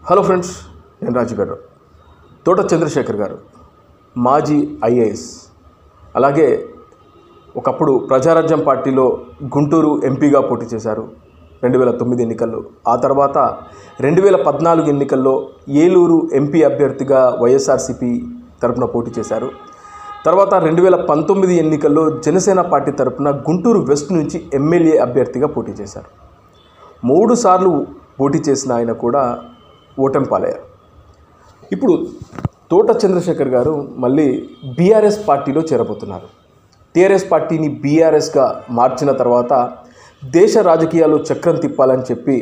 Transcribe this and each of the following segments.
hello friends నేను రాజు గారు తోట చంద్రశేఖర్ గారు మాజీ ఐఏఎస్ అలాగే ఒకప్పుడు ప్రజారాజ్యం పార్టీలో గుంటూరు ఎంపీగా పోటీ చేశారు రెండు వేల తొమ్మిది ఎన్నికల్లో ఆ తర్వాత రెండు వేల పద్నాలుగు ఎన్నికల్లో ఏలూరు ఎంపీ అభ్యర్థిగా వైఎస్ఆర్సీపీ తరపున పోటీ చేశారు తర్వాత రెండు వేల పంతొమ్మిది ఎన్నికల్లో జనసేన పార్టీ తరపున గుంటూరు వెస్ట్ నుంచి ఎమ్మెల్యే అభ్యర్థిగా పోటీ చేశారు మూడు సార్లు పోటీ చేసిన ఆయన కూడా ఓటమి పాలయ్యారు ఇప్పుడు తోట చంద్రశేఖర్ గారు మళ్ళీ బీఆర్ఎస్ పార్టీలో చేరబోతున్నారు టీఆర్ఎస్ పార్టీని బీఆర్ఎస్గా మార్చిన తర్వాత దేశ రాజకీయాల్లో చక్రం తిప్పాలని చెప్పి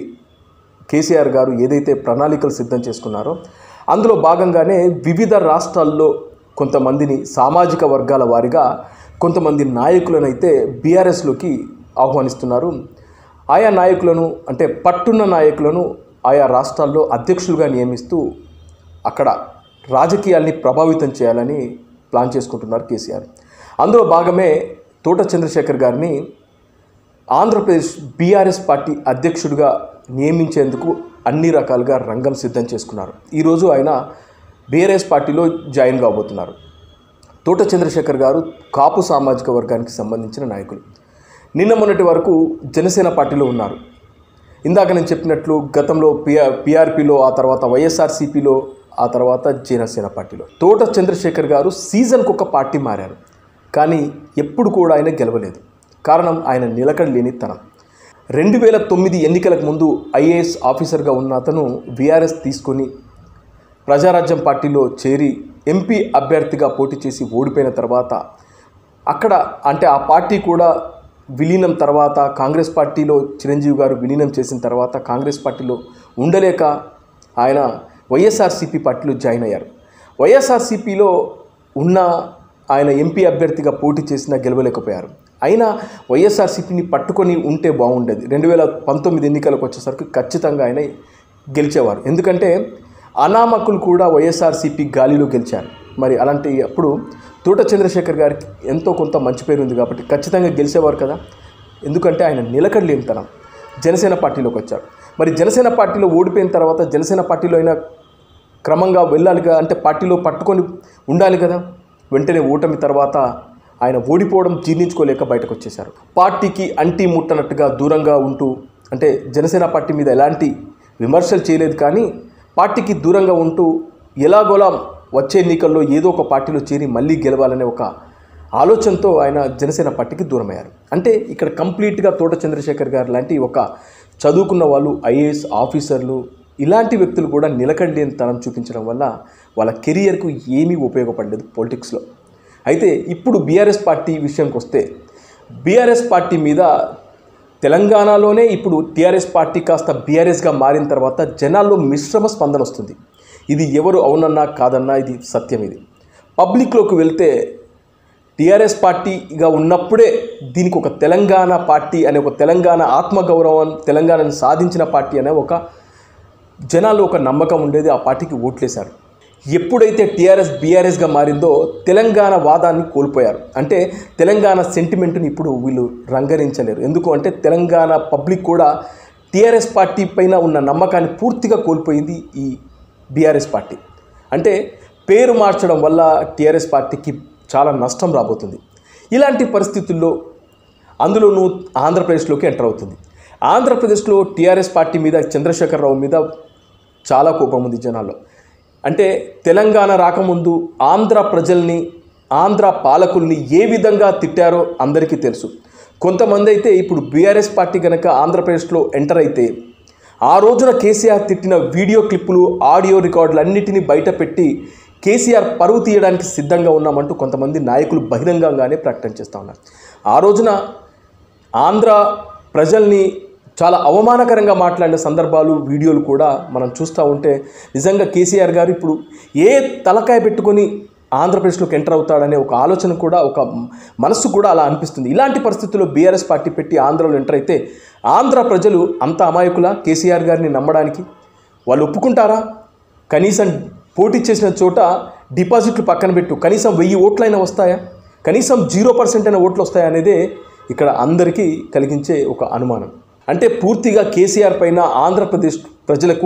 కేసీఆర్ గారు ఏదైతే ప్రణాళికలు సిద్ధం చేసుకున్నారో అందులో భాగంగానే వివిధ రాష్ట్రాల్లో కొంతమందిని సామాజిక వర్గాల వారిగా కొంతమంది నాయకులను అయితే బీఆర్ఎస్లోకి ఆహ్వానిస్తున్నారు ఆయా నాయకులను అంటే పట్టున్న నాయకులను ఆయా రాష్ట్రాల్లో అధ్యక్షులుగా నియమిస్తూ అక్కడ రాజకీయాల్ని ప్రభావితం చేయాలని ప్లాన్ చేసుకుంటున్నారు కేసీఆర్ అందులో భాగమే తోట చంద్రశేఖర్ గారిని ఆంధ్రప్రదేశ్ బీఆర్ఎస్ పార్టీ అధ్యక్షుడిగా నియమించేందుకు అన్ని రకాలుగా రంగం సిద్ధం చేసుకున్నారు ఈరోజు ఆయన బీఆర్ఎస్ పార్టీలో జాయిన్ కాబోతున్నారు తోట చంద్రశేఖర్ గారు కాపు సామాజిక వర్గానికి సంబంధించిన నాయకులు నిన్న మొన్నటి వరకు జనసేన పార్టీలో ఉన్నారు ఇందాక నేను చెప్పినట్లు గతంలో పిఆర్ పిఆర్పిలో ఆ తర్వాత వైఎస్ఆర్సీపీలో ఆ తర్వాత జనసేన పార్టీలో తోట చంద్రశేఖర్ గారు సీజన్కి ఒక పార్టీ మారారు కానీ ఎప్పుడు కూడా ఆయన గెలవలేదు కారణం ఆయన నిలకడ లేని తనం రెండు వేల తొమ్మిది ఎన్నికలకు ముందు ఐఏఎస్ ఆఫీసర్గా ఉన్న అతను విఆర్ఎస్ తీసుకొని ప్రజారాజ్యం పార్టీలో చేరి ఎంపీ అభ్యర్థిగా పోటీ చేసి ఓడిపోయిన తర్వాత అక్కడ అంటే ఆ పార్టీ కూడా విలీనం తర్వాత కాంగ్రెస్ పార్టీలో చిరంజీవి గారు విలీనం చేసిన తర్వాత కాంగ్రెస్ పార్టీలో ఉండలేక ఆయన వైఎస్ఆర్సీపీ పార్టీలో జాయిన్ అయ్యారు వైఎస్ఆర్సీపీలో ఉన్న ఆయన ఎంపీ అభ్యర్థిగా పోటీ చేసినా గెలవలేకపోయారు అయినా వైఎస్ఆర్సీపీని పట్టుకొని ఉంటే బాగుండేది రెండు వేల పంతొమ్మిది ఎన్నికలకు వచ్చేసరికి ఖచ్చితంగా ఆయన గెలిచేవారు ఎందుకంటే అనామకులు కూడా వైఎస్ఆర్సీపీ గాలిలో గెలిచారు మరి అలాంటి అప్పుడు తోట చంద్రశేఖర్ గారికి ఎంతో కొంత మంచి పేరు ఉంది కాబట్టి ఖచ్చితంగా గెలిచేవారు కదా ఎందుకంటే ఆయన నిలకడ లేనితనం జనసేన పార్టీలోకి వచ్చారు మరి జనసేన పార్టీలో ఓడిపోయిన తర్వాత జనసేన పార్టీలో అయినా క్రమంగా వెళ్ళాలిగా అంటే పార్టీలో పట్టుకొని ఉండాలి కదా వెంటనే ఓటమి తర్వాత ఆయన ఓడిపోవడం జీర్ణించుకోలేక బయటకు వచ్చేశారు పార్టీకి అంటి ముట్టనట్టుగా దూరంగా ఉంటూ అంటే జనసేన పార్టీ మీద ఎలాంటి విమర్శలు చేయలేదు కానీ పార్టీకి దూరంగా ఉంటూ ఎలాగోలా వచ్చే ఎన్నికల్లో ఏదో ఒక పార్టీలో చేరి మళ్ళీ గెలవాలనే ఒక ఆలోచనతో ఆయన జనసేన పార్టీకి దూరమయ్యారు అంటే ఇక్కడ కంప్లీట్గా తోట చంద్రశేఖర్ గారు లాంటి ఒక చదువుకున్న వాళ్ళు ఐఏఎస్ ఆఫీసర్లు ఇలాంటి వ్యక్తులు కూడా నిలకడలేని తనం చూపించడం వల్ల వాళ్ళ కెరియర్కు ఏమీ ఉపయోగపడలేదు పొలిటిక్స్లో అయితే ఇప్పుడు బీఆర్ఎస్ పార్టీ విషయానికి వస్తే బీఆర్ఎస్ పార్టీ మీద తెలంగాణలోనే ఇప్పుడు టీఆర్ఎస్ పార్టీ కాస్త బీఆర్ఎస్గా మారిన తర్వాత జనాల్లో మిశ్రమ స్పందన వస్తుంది ఇది ఎవరు అవునన్నా కాదన్నా ఇది సత్యం ఇది పబ్లిక్లోకి వెళ్తే టీఆర్ఎస్ పార్టీగా ఉన్నప్పుడే దీనికి ఒక తెలంగాణ పార్టీ అనే ఒక తెలంగాణ ఆత్మగౌరవం తెలంగాణను సాధించిన పార్టీ అనే ఒక జనాల్లో ఒక నమ్మకం ఉండేది ఆ పార్టీకి ఓట్లేశారు ఎప్పుడైతే టీఆర్ఎస్ బీఆర్ఎస్గా మారిందో తెలంగాణ వాదాన్ని కోల్పోయారు అంటే తెలంగాణ సెంటిమెంట్ని ఇప్పుడు వీళ్ళు రంగరించలేరు ఎందుకు అంటే తెలంగాణ పబ్లిక్ కూడా టీఆర్ఎస్ పార్టీ పైన ఉన్న నమ్మకాన్ని పూర్తిగా కోల్పోయింది ఈ బీఆర్ఎస్ పార్టీ అంటే పేరు మార్చడం వల్ల టీఆర్ఎస్ పార్టీకి చాలా నష్టం రాబోతుంది ఇలాంటి పరిస్థితుల్లో అందులోనూ ఆంధ్రప్రదేశ్లోకి ఎంటర్ అవుతుంది ఆంధ్రప్రదేశ్లో టీఆర్ఎస్ పార్టీ మీద చంద్రశేఖరరావు మీద చాలా కోపం ఉంది జనాల్లో అంటే తెలంగాణ రాకముందు ఆంధ్ర ప్రజల్ని ఆంధ్ర పాలకుల్ని ఏ విధంగా తిట్టారో అందరికీ తెలుసు కొంతమంది అయితే ఇప్పుడు బీఆర్ఎస్ పార్టీ కనుక ఆంధ్రప్రదేశ్లో ఎంటర్ అయితే ఆ రోజున కేసీఆర్ తిట్టిన వీడియో క్లిప్పులు ఆడియో రికార్డులు అన్నిటినీ బయటపెట్టి కేసీఆర్ పరువు తీయడానికి సిద్ధంగా ఉన్నామంటూ కొంతమంది నాయకులు బహిరంగంగానే ప్రకటన చేస్తూ ఉన్నారు ఆ రోజున ఆంధ్ర ప్రజల్ని చాలా అవమానకరంగా మాట్లాడిన సందర్భాలు వీడియోలు కూడా మనం చూస్తూ ఉంటే నిజంగా కేసీఆర్ గారు ఇప్పుడు ఏ తలకాయ పెట్టుకొని ఆంధ్రప్రదేశ్లోకి ఎంటర్ అవుతాడనే ఒక ఆలోచన కూడా ఒక మనస్సు కూడా అలా అనిపిస్తుంది ఇలాంటి పరిస్థితుల్లో బీఆర్ఎస్ పార్టీ పెట్టి ఆంధ్రలో ఎంటర్ అయితే ఆంధ్ర ప్రజలు అంత అమాయకుల కేసీఆర్ గారిని నమ్మడానికి వాళ్ళు ఒప్పుకుంటారా కనీసం పోటీ చేసిన చోట డిపాజిట్లు పక్కన పెట్టు కనీసం వెయ్యి ఓట్లైనా వస్తాయా కనీసం జీరో పర్సెంట్ అయిన ఓట్లు వస్తాయా అనేదే ఇక్కడ అందరికీ కలిగించే ఒక అనుమానం అంటే పూర్తిగా కేసీఆర్ పైన ఆంధ్రప్రదేశ్ ప్రజలకు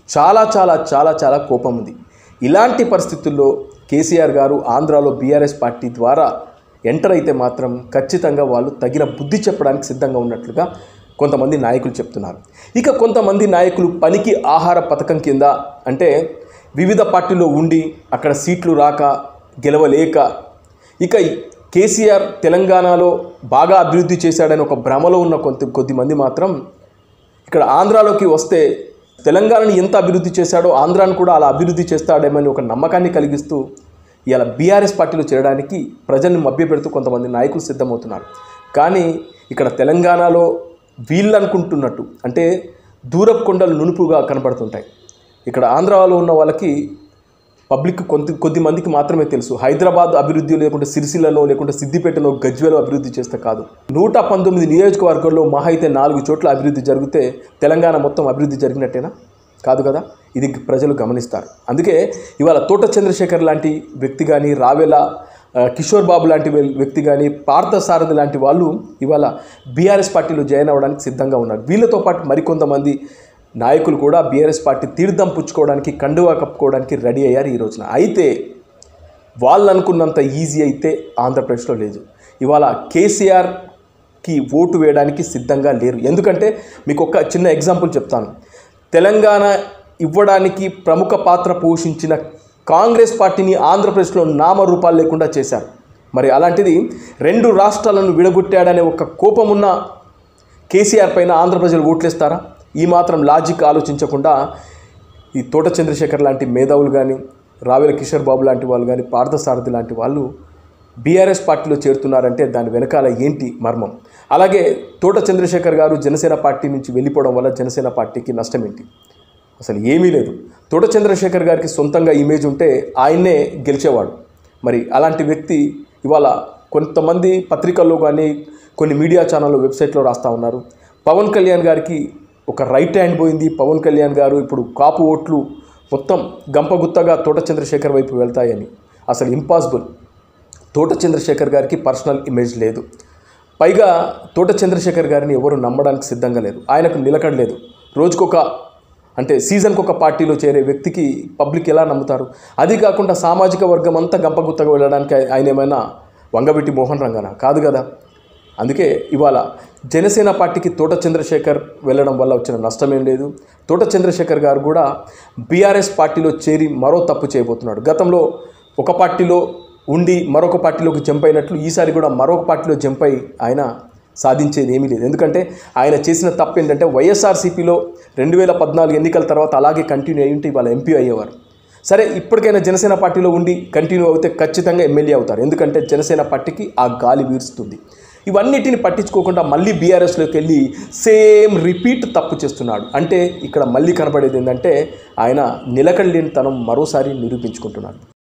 చాలా చాలా చాలా చాలా కోపం ఉంది ఇలాంటి పరిస్థితుల్లో కేసీఆర్ గారు ఆంధ్రాలో బీఆర్ఎస్ పార్టీ ద్వారా ఎంటర్ అయితే మాత్రం ఖచ్చితంగా వాళ్ళు తగిన బుద్ధి చెప్పడానికి సిద్ధంగా ఉన్నట్లుగా కొంతమంది నాయకులు చెప్తున్నారు ఇక కొంతమంది నాయకులు పనికి ఆహార పథకం కింద అంటే వివిధ పార్టీలో ఉండి అక్కడ సీట్లు రాక గెలవలేక ఇక కేసీఆర్ తెలంగాణలో బాగా అభివృద్ధి చేశాడని ఒక భ్రమలో ఉన్న కొంత కొద్దిమంది మాత్రం ఇక్కడ ఆంధ్రాలోకి వస్తే తెలంగాణని ఎంత అభివృద్ధి చేశాడో ఆంధ్రాను కూడా అలా అభివృద్ధి చేస్తాడేమని ఒక నమ్మకాన్ని కలిగిస్తూ ఇలా బీఆర్ఎస్ పార్టీలో చేరడానికి ప్రజల్ని మభ్యపెడుతూ కొంతమంది నాయకులు సిద్ధమవుతున్నారు కానీ ఇక్కడ తెలంగాణలో వీళ్ళు అనుకుంటున్నట్టు అంటే దూరపు కొండలు నునుపుగా కనపడుతుంటాయి ఇక్కడ ఆంధ్రాలో ఉన్న వాళ్ళకి పబ్లిక్ కొంత కొద్ది మందికి మాత్రమే తెలుసు హైదరాబాద్ అభివృద్ధి లేకుంటే సిరిసిల్లలో లేకుంటే సిద్దిపేటలో గజ్వేలో అభివృద్ధి చేస్తే కాదు నూట పంతొమ్మిది నియోజకవర్గాల్లో మహా అయితే నాలుగు చోట్ల అభివృద్ధి జరిగితే తెలంగాణ మొత్తం అభివృద్ధి జరిగినట్టేనా కాదు కదా ఇది ప్రజలు గమనిస్తారు అందుకే ఇవాళ తోట చంద్రశేఖర్ లాంటి వ్యక్తి కానీ రావెల ఆ, కిషోర్ బాబు లాంటి వెల్- వ్యక్తి కానీ పార్థసారథి లాంటి వాళ్ళు ఇవాళ బీఆర్ఎస్ పార్టీలో జాయిన్ అవ్వడానికి సిద్ధంగా ఉన్నారు వీళ్ళతో పాటు మరికొంతమంది నాయకులు కూడా బీఆర్ఎస్ పార్టీ తీర్థం పుచ్చుకోవడానికి కండువా కప్పుకోవడానికి రెడీ అయ్యారు ఈ రోజున అయితే వాళ్ళు అనుకున్నంత ఈజీ అయితే ఆంధ్రప్రదేశ్లో లేదు ఇవాళ కేసీఆర్కి ఓటు వేయడానికి సిద్ధంగా లేరు ఎందుకంటే మీకు ఒక చిన్న ఎగ్జాంపుల్ చెప్తాను తెలంగాణ ఇవ్వడానికి ప్రముఖ పాత్ర పోషించిన కాంగ్రెస్ పార్టీని ఆంధ్రప్రదేశ్లో నామరూపాలు లేకుండా చేశారు మరి అలాంటిది రెండు రాష్ట్రాలను విడగొట్టాడనే ఒక కోపమున్న కేసీఆర్ పైన ఆంధ్ర ప్రజలు ఓట్లేస్తారా ఈ మాత్రం లాజిక్ ఆలోచించకుండా ఈ తోట చంద్రశేఖర్ లాంటి మేధావులు కానీ రావెల కిషోర్ బాబు లాంటి వాళ్ళు కానీ పార్థసారథి లాంటి వాళ్ళు బీఆర్ఎస్ పార్టీలో చేరుతున్నారంటే దాని వెనకాల ఏంటి మర్మం అలాగే తోట చంద్రశేఖర్ గారు జనసేన పార్టీ నుంచి వెళ్ళిపోవడం వల్ల జనసేన పార్టీకి నష్టం ఏంటి అసలు ఏమీ లేదు తోట చంద్రశేఖర్ గారికి సొంతంగా ఇమేజ్ ఉంటే ఆయన్నే గెలిచేవాడు మరి అలాంటి వ్యక్తి ఇవాళ కొంతమంది పత్రికల్లో కానీ కొన్ని మీడియా ఛానళ్ళు వెబ్సైట్లో రాస్తూ ఉన్నారు పవన్ కళ్యాణ్ గారికి ఒక రైట్ హ్యాండ్ పోయింది పవన్ కళ్యాణ్ గారు ఇప్పుడు కాపు ఓట్లు మొత్తం గంపగుత్తగా తోట చంద్రశేఖర్ వైపు వెళ్తాయని అసలు ఇంపాసిబుల్ తోట చంద్రశేఖర్ గారికి పర్సనల్ ఇమేజ్ లేదు పైగా తోట చంద్రశేఖర్ గారిని ఎవరు నమ్మడానికి సిద్ధంగా లేరు ఆయనకు నిలకడ లేదు రోజుకొక అంటే సీజన్కి ఒక పార్టీలో చేరే వ్యక్తికి పబ్లిక్ ఎలా నమ్ముతారు అది కాకుండా సామాజిక వర్గం అంతా గంపగుత్తగా వెళ్ళడానికి ఆయన ఏమైనా వంగబెట్టి మోహన్ రంగనా కాదు కదా అందుకే ఇవాళ జనసేన పార్టీకి తోట చంద్రశేఖర్ వెళ్ళడం వల్ల వచ్చిన నష్టమేం లేదు తోట చంద్రశేఖర్ గారు కూడా బీఆర్ఎస్ పార్టీలో చేరి మరో తప్పు చేయబోతున్నాడు గతంలో ఒక పార్టీలో ఉండి మరొక పార్టీలోకి జంప్ అయినట్లు ఈసారి కూడా మరొక పార్టీలో జంప్ అయి ఆయన సాధించేది ఏమీ లేదు ఎందుకంటే ఆయన చేసిన తప్పు ఏంటంటే వైఎస్ఆర్సీపీలో రెండు వేల పద్నాలుగు ఎన్నికల తర్వాత అలాగే కంటిన్యూ అయ్యి ఉంటే ఇవాళ ఎంపీ అయ్యేవారు సరే ఇప్పటికైనా జనసేన పార్టీలో ఉండి కంటిన్యూ అవుతే ఖచ్చితంగా ఎమ్మెల్యే అవుతారు ఎందుకంటే జనసేన పార్టీకి ఆ గాలి వీరుస్తుంది ఇవన్నిటిని పట్టించుకోకుండా మళ్ళీ బీఆర్ఎస్లోకి వెళ్ళి సేమ్ రిపీట్ తప్పు చేస్తున్నాడు అంటే ఇక్కడ మళ్ళీ కనపడేది ఏంటంటే ఆయన నిలకడలేని తనం మరోసారి నిరూపించుకుంటున్నాడు